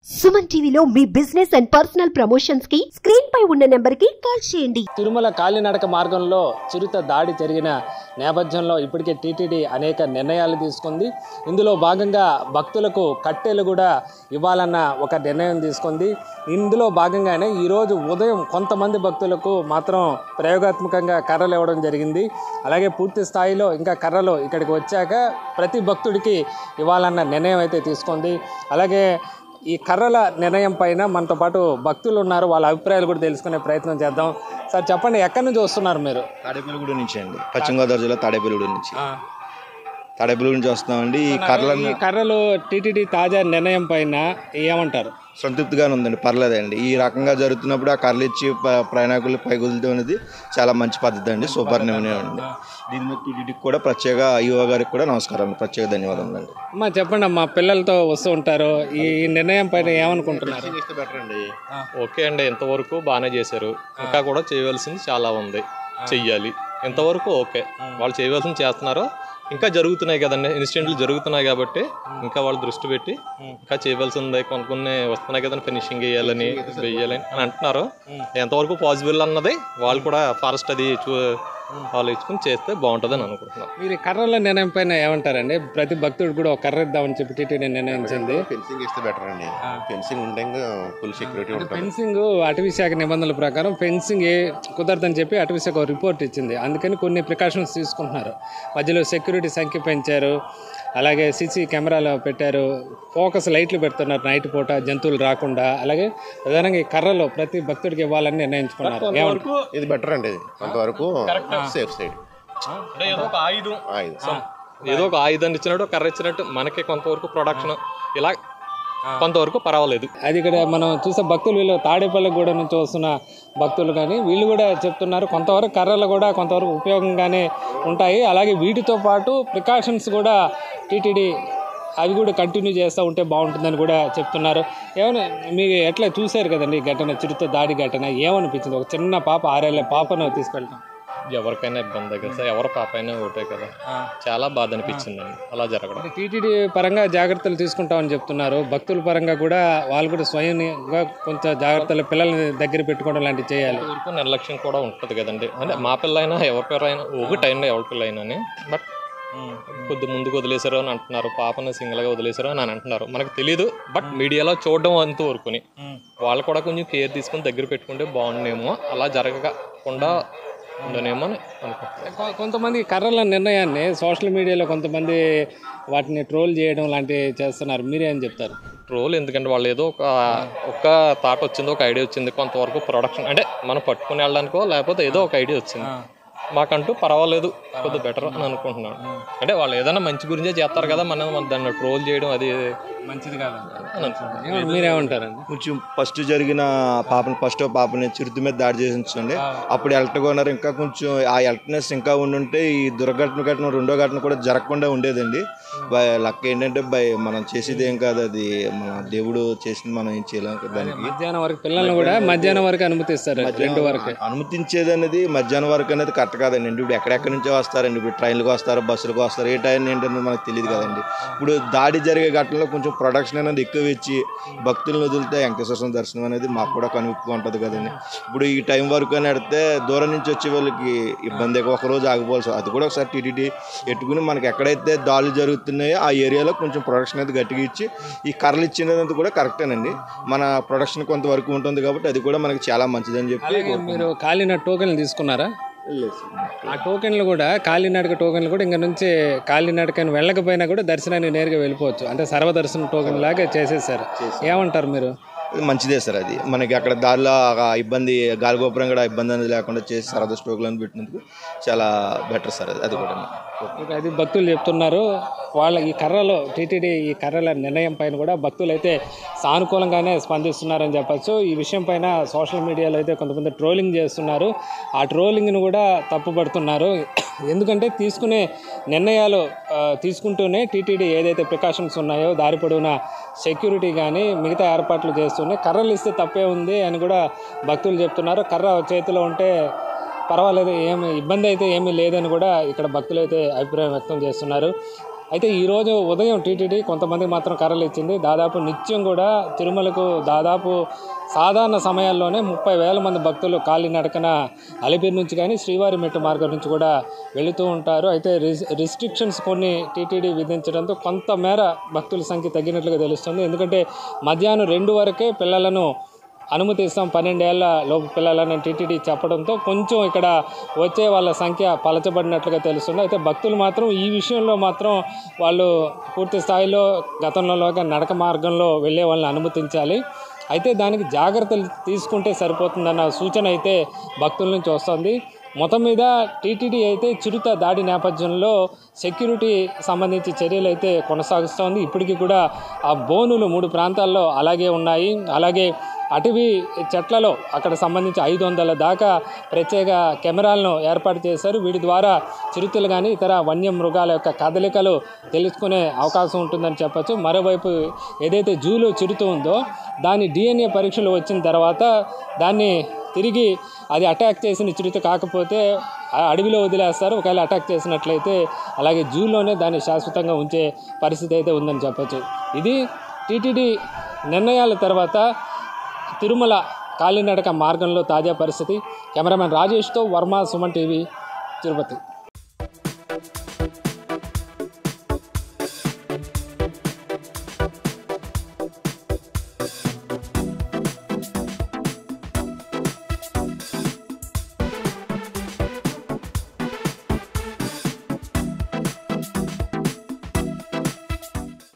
సుమన్ టీవీలో మీ business and personal promotions కి స్క్రీన్ పై ఉన్న నెంబర్ కి కాల్ చేయండి తిరుమల కాలినడక మార్గంలో చిరుత దాడి జరిగిన నేపథ్యంలో ఇప్పటికే టీటీడీ అనేక నిర్ణయాలు తీసుకుంది ఇందులో భాగంగా భక్తులకు కట్టెలు కూడా ఇవ్వాలన్న ఒక నిర్ణయం తీసుకుంది ఇందులో భాగంగానే ఈరోజు ఉదయం కొంతమంది భక్తులకు మాత్రం ప్రయోగాత్మకంగా కర్రలు ఇవ్వడం జరిగింది అలాగే పూర్తి స్థాయిలో ఇంకా కర్రలు ఇక్కడికి వచ్చాక ప్రతి భక్తుడికి ఇవ్వాలన్న నిర్ణయం అయితే తీసుకుంది అలాగే ఈ కర్రల నిర్ణయం పైన మనతో పాటు భక్తులు ఉన్నారు వాళ్ళ అభిప్రాయాలు కూడా తెలుసుకునే ప్రయత్నం చేద్దాం సార్ చెప్పండి ఎక్కడి నుంచి వస్తున్నారు మీరు తాడేపల్లిగూడ నుంచి అండి పశ్చిమ గోదావరి జిల్లా తాడేపల్లిగూడ నుంచి తాడేపల్లిగూడ నుంచి వస్తున్నామండి ఈ కర్రలను ఈ కర్రలు టీటీడీ తాజా నిర్ణయం పైన ఏమంటారు సంతృప్తిగానే ఉందండి పర్లేదండి ఈ రకంగా జరుగుతున్నప్పుడు ఆ కర్రలు ఇచ్చి ప- ప్రయాణికులు పైగులతో అనేది చాలా మంచి పద్ధతి అండి సూపర్ నిర్ణయం అండి దీని మీద టీటీడీకి కూడా ప్రత్యేక యువ గారికి కూడా నమస్కారం అండి ప్రత్యేక ధన్యవాదాలు అండి అమ్మా చెప్పండి అమ్మా పిల్లలతో వస్తూ ఉంటారు ఈ ఈ నిర్ణయం పైన ఏమనుకుంటున్నారు బెటర్ అండి ఓకే అండి ఇంతవరకు బాగానే చేశారు ఇంకా కూడా చేయవలసింది చాలా ఉంది చెయ్యాలి ఇంతవరకు ఓకే వాళ్ళు చేయవలసింది చేస్తున్నారు ఇంకా జరుగుతున్నాయి కదండి ఇన్సిడెంట్లు జరుగుతున్నాయి కాబట్టి ఇంకా వాళ్ళు దృష్టి పెట్టి ఇంకా చేయవలసింది కొన్ని కొన్ని వస్తున్నాయి కదండి ఫినిషింగ్ వేయాలని వెయ్యాలని అని అంటున్నారు ఎంతవరకు పాసిబుల్ అన్నది వాళ్ళు కూడా ఫారెస్ట్ అది చూ ఆలోచించుకుని చేస్తే బాగుంటుందని అనుకుంటున్నాను మీరు ఈ కర్రల నిర్ణయం పైన ఏమంటారండి ప్రతి భక్తుడు కూడా ఒక కర్ర ఇద్దామని చెప్పి టీటీడీ నిర్ణయించింది ఫెన్సింగ్ ఇస్తే బెటర్ అండి ఫెన్సింగ్ ఉంటే ఇంకా ఫుల్ సెక్యూరిటీ ఉంటుంది ఫెన్సింగ్ అటవీ శాఖ నిబంధనల ప్రకారం ఫెన్సింగ్ ఏ కుదరదని చెప్పి అటవీ శాఖ ఒక రిపోర్ట్ ఇచ్చింది అందుకని కొన్ని ప్రికాషన్స్ తీసుకుంటున్నారు మధ్యలో సెక్యూరిటీ సంఖ్య పెంచారు అలాగే సీసీ కెమెరాలు పెట్టారు ఫోకస్ లైట్లు పెడుతున్నారు నైట్ పూట జంతువులు రాకుండా అలాగే ప్రధానంగా ఈ కర్రలు ప్రతి భక్తుడికి ఇవ్వాలని నిర్ణయించుకున్నారు ఏమంటారు ఇది బెటర్ అండి ఇది కొంతవరకు సేఫ్ సైడ్ అంటే ఏదో ఒక ఆయుధం ఆయుధం ఏదో ఒక ఆయుధాన్ని ఇచ్చినట్టు కర్ర ఇచ్చినట్టు మనకి కొంతవరకు ప్రొడక్షన్ ఇలా కొంతవరకు పర్వాలేదు అది ఇక్కడ మనం చూసే భక్తులు వీళ్ళు తాడేపల్లిగూడ నుంచి వస్తున్న భక్తులు కానీ వీళ్ళు కూడా చెప్తున్నారు కొంతవరకు కర్రలు కూడా కొంతవరకు ఉపయోగంగానే ఉంటాయి అలాగే వీటితో పాటు ప్రికాషన్స్ కూడా టీటీడీ అవి కూడా కంటిన్యూ చేస్తూ ఉంటే బాగుంటుందని కూడా చెప్తున్నారు ఏమైనా మీకు ఎట్లా చూశారు కదండి ఈ ఘటన చిరుత దాడి ఘటన ఏమనిపించింది ఒక చిన్న పాప ఆరేళ్ళ పాపను తీసుకెళ్తాం ఎవరికైనా ఇబ్బంది కదా సార్ ఎవరి పాప అయినా ఒకటే కదా చాలా బాధ అనిపించిందండి అలా జరగడం టీటీడీ పరంగా జాగ్రత్తలు తీసుకుంటామని చెప్తున్నారు భక్తుల పరంగా కూడా వాళ్ళు కూడా స్వయంగా కొంచెం జాగ్రత్తలు పిల్లల్ని దగ్గర పెట్టుకోవడం లాంటివి చేయాలి వరకు నిర్లక్ష్యం కూడా ఉంటుంది కదండి అంటే మా పిల్లైనా ఎవరి పేరు అయినా ఒకటి అయినా ఎవరి పిల్ల అయినా బట్ కొద్ది ముందుకు వదిలేశారు అని అంటున్నారు పాపను సింగిల్గా వదిలేశారు అని అంటున్నారు మనకు తెలియదు బట్ మీడియాలో చూడడం అంత వరకుని వాళ్ళు కూడా కొంచెం కేర్ తీసుకుని దగ్గర పెట్టుకుంటే బాగుండేమో అలా జరగకుండా ఉండనేమో అని అనుకుంటున్నాను కొ- కొంతమంది కర్రల నిర్ణయాన్ని సోషల్ మీడియాలో కొంతమంది వాటిని ట్రోల్ చేయడం లాంటివి చేస్తున్నారు మీరేం చెప్తారు రోల్ ఎందుకంటే వాళ్ళు ఏదో ఒక ఒక థాట్ వచ్చింది ఒక ఐడియా వచ్చింది కొంతవరకు ప్రొడక్షన్ అంటే మనం పట్టుకుని వెళ్ళడానికో లేకపోతే ఏదో ఒక ఐడియా వచ్చింది మాకంటూ పర్వాలేదు కొద్దిగా బెటర్ అని అనుకుంటున్నాను అంటే వాళ్ళు ఏదైనా మంచి గురించే చేస్తారు కదా మనం మన దాన్ని ట్రోల్ చేయడం అది మంచిది కాదు అని అనుకుంటున్నాను మీరేమంటారండి కొంచెం ఫస్ట్ జరిగిన పాపని ఫస్ట్ పాపని చిరుత మీద దాడి చేసి ఉంచండి అప్పుడు ఎలక్ట్గా ఉన్నారు ఇంకా కొంచెం ఆ ఎలక్ట్నెస్ ఇంకా ఉండుంటే ఈ దుర్ఘటన ఘటన రెండో ఘటన కూడా జరగకుండా ఉండేదండి బై లక్ ఏంటంటే బై మనం చేసేది ఏం కాదు అది మన దేవుడు చేసింది మనం ఏం చేయలేం కదా దానికి మధ్యాహ్నం వరకు పిల్లల్ని కూడా మధ్యాహ్నం వరకు అనుమతిస్తారు రెండు వరకు అనుమతించేది అనేది మధ్యాహ్నం వరకు అనేది కరెక్ట్ కాదండి ఇప్పుడు ఎక్కడెక్కడి నుంచో వస్తారండి ఇప్పుడు ట్రైన్లకు వస్తారు బస్సులకు వస్తారు ఏ టైం ఏంటనేది మనకు తెలియదు కదండి ఇప్పుడు దాడి జరిగే ఘటనలో కొంచెం ప్రొడక్షన్ అనేది ఎక్కువ ఇచ్చి భక్తులను వదిలితే వెంకటేశ్వర స్వామి దర్శనం అనేది మాకు కూడా కనువిప్పుగా ఉంటుంది కదండి ఇప్పుడు ఈ టైం వరకు అని అడితే దూరం నుంచి వచ్చే వాళ్ళకి ఇబ్బంది ఒక రోజు ఆగిపోవాల్సి అది కూడా ఒకసారి టీటీడీ ఎట్టుకుని మనకి ఎక్కడైతే దాడులు జరుగుతున్నాయో ఆ ఏరియాలో కొంచెం ప్రొడక్షన్ అనేది గట్టిగా ఇచ్చి ఈ కర్రలు ఇచ్చినది కూడా కరెక్టేనండి మన ప్రొడక్షన్ కొంతవరకు ఉంటుంది కాబట్టి అది కూడా మనకి చాలా మంచిదని చెప్పి అలాగే మీరు కాలిన టోకెన్లు తీసుకున్నారా ఆ టోకెన్లు కూడా కాలినడక టోకెన్లు కూడా ఇంకా నుంచి కాలినడకని వెళ్ళకపోయినా కూడా దర్శనానికి నేరుగా వెళ్ళిపోవచ్చు అంటే సర్వదర్శనం టోకెన్ లాగా చేసేసారు ఏమంటారు మీరు ఇది మంచిదే సార్ అది మనకి అక్కడ దారిలో ఆ ఇబ్బంది గాలిగోపురం కూడా ఇబ్బంది అనేది లేకుండా చేసి సరదా స్టోక్లను పెట్టినందుకు చాలా బెటర్ సార్ అది అది కూడా ఇక అది భక్తులు చెప్తున్నారు వాళ్ళ ఈ కర్రలో టీటీడీ ఈ కర్రల నిర్ణయం పైన కూడా భక్తులు అయితే సానుకూలంగానే స్పందిస్తున్నారని చెప్పచ్చు ఈ విషయం పైన సోషల్ మీడియాలో అయితే కొంతమంది ట్రోలింగ్ చేస్తున్నారు ఆ ట్రోలింగ్ను కూడా తప్పుపడుతున్నారు ఎందుకంటే తీసుకునే నిర్ణయాలు ఆ, తీసుకుంటూనే టీటీడీ ఏదైతే ప్రికాషన్స్ ఉన్నాయో దారి పొడవునా సెక్యూరిటీ కానీ మిగతా ఏర్పాట్లు చేస్తూనే కర్రలు ఇస్తే తప్పే ఉంది అని కూడా భక్తులు చెప్తున్నారు కర్ర చేతిలో ఉంటే పర్వాలేదు ఏమి ఇబ్బంది అయితే ఏమీ లేదని కూడా ఇక్కడ భక్తులు అయితే అభిప్రాయం వ్యక్తం చేస్తున్నారు అయితే ఈరోజు ఉదయం టీటీడీ కొంతమందికి మాత్రం కర్రలు ఇచ్చింది దాదాపు నిత్యం కూడా తిరుమలకు దాదాపు సాధారణ సమయాల్లోనే ముప్పై వేల మంది భక్తులు కాలినడకన అలిపిరి నుంచి కానీ శ్రీవారి మెట్టు మార్గం నుంచి కూడా వెళుతూ ఉంటారు అయితే రిస్ రిస్ట్రిక్షన్స్ కొన్ని టీటీడీ విధించడంతో కొంతమేర భక్తుల సంఖ్య తగ్గినట్లుగా తెలుస్తుంది ఎందుకంటే మధ్యాహ్నం రెండు వరకే పిల్లలను అనుమతిస్తాం పన్నెండేళ్ల లోపు పిల్లలని టీటీడీ చెప్పడంతో కొంచెం ఇక్కడ వచ్చే వాళ్ళ సంఖ్య పలచబడినట్లుగా తెలుస్తుంది అయితే భక్తులు మాత్రం ఈ విషయంలో మాత్రం వాళ్ళు పూర్తి స్థాయిలో గతంలోగా నడక మార్గంలో వెళ్ళే వాళ్ళని అనుమతించాలి అయితే దానికి జాగ్రత్తలు తీసుకుంటే సరిపోతుందన్న సూచన అయితే భక్తుల నుంచి వస్తుంది మొత్తం మీద టీటీడీ అయితే చిరుత దాడి నేపథ్యంలో సెక్యూరిటీ సంబంధించి చర్యలు అయితే కొనసాగిస్తోంది ఇప్పటికీ కూడా ఆ బోనులు మూడు ప్రాంతాల్లో అలాగే ఉన్నాయి అలాగే అటవీ చెట్లలో అక్కడ సంబంధించి ఐదు వందల దాకా ప్రత్యేక కెమెరాలను ఏర్పాటు చేశారు వీటి ద్వారా చిరుతలు కానీ ఇతర వన్య మృగాల యొక్క కదలికలు తెలుసుకునే అవకాశం ఉంటుందని చెప్పొచ్చు మరోవైపు ఏదైతే జూలో చిరుత ఉందో దాని డిఎన్ఏ పరీక్షలు వచ్చిన తర్వాత దాన్ని తిరిగి అది అటాక్ చేసిన చిరుత కాకపోతే ఆ అడవిలో వదిలేస్తారు ఒకవేళ అటాక్ చేసినట్లయితే అలాగే జూలోనే దాన్ని శాశ్వతంగా ఉంచే పరిస్థితి అయితే ఉందని చెప్పొచ్చు ఇది టీటీడీ నిర్ణయాల తర్వాత తిరుమల కాలినడక మార్గంలో తాజా పరిస్థితి కెమెరామెన్ రాజేష్తో వర్మ సుమన్ టీవీ తిరుపతి